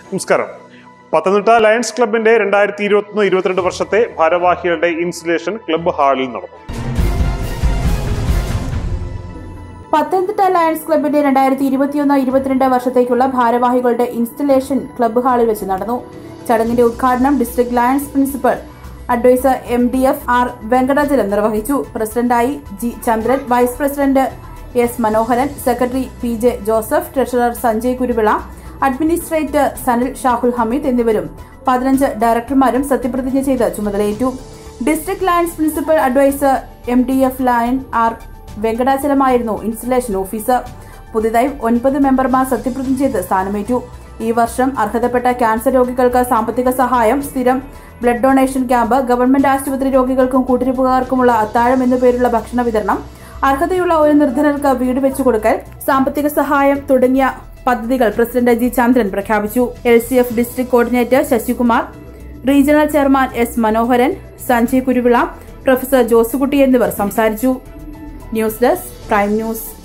നമസ്കാരം പത്തനംതിട്ട ലയൺസ് ക്ലബിന്റെ രണ്ടായിരത്തി ഇരുപത്തൊന്ന് ഇരുപത്തിരണ്ട് വർഷത്തെ ഭാരവാഹികളുടെ ഇൻസ്റ്റലേഷൻ ക്ലബ്ബ് ഹാളിൽ നടന്നു പത്തനംതിട്ട ലയൺസ് ക്ലബിന്റെ രണ്ടായിരത്തി ഇരുപത്തിയൊന്ന് ഇരുപത്തിരണ്ട് വർഷത്തേക്കുള്ള ഭാരവാഹികളുടെ ഇൻസ്റ്റലേഷൻ ക്ലബ്ബ് ഹാളിൽ വെച്ച് നടന്നു ചടങ്ങിന്റെ ഉദ്ഘാടനം district Lions principal adviser M D F R Venkatachalam നിർവഹിച്ചു പ്രസിഡന്റായി G Chandran vice president S Manoharan secretary P J Joseph treasurer Sanjay Kuruvila administrator Sanil Shahul Hameed എന്നിവരും പതിനഞ്ച് ഡയറക്ടർമാരും സത്യപ്രതിജ്ഞ ചെയ്ത് ചുമതലയേറ്റു district Lions principal adviser M D F Lion R വെങ്കടാചലമായിരുന്നു ഇൻസ്റ്റലേഷൻ ഓഫീസർ പുതിയതായി ഒൻപത് മെമ്പർമാർ സത്യപ്രതിജ്ഞ ചെയ്ത് സ്ഥാനമേറ്റു ഈ വർഷം അർഹതപ്പെട്ട ക്യാൻസർ രോഗികൾക്ക് സാമ്പത്തിക സഹായം സ്ഥിരം ബ്ലഡ് ഡൊണേഷൻ ക്യാമ്പ് ഗവൺമെന്റ് ആശുപത്രി രോഗികൾക്കും കൂട്ടിരിപ്പുകാർക്കുമുള്ള അത്താഴം എന്നു പേരുള്ള ഭക്ഷണ വിതരണം അർഹതയുള്ള ഒരു നിർധനർക്ക് വീട് വെച്ചു കൊടുക്കൽ സാമ്പത്തിക സഹായം തുടങ്ങിയ പദ്ധതികൾ പ്രസിഡന്റ് ജി ചന്ദ്രൻ പ്രഖ്യാപിച്ചു L C F district coordinator Sasikumar regional chairman S Manoharan Sanjay Kuruvila professor Josekutty എന്നിവർ സംസാരിച്ചു ന്യൂസ് ഡെസ്ക് പ്രൈം ന്യൂസ്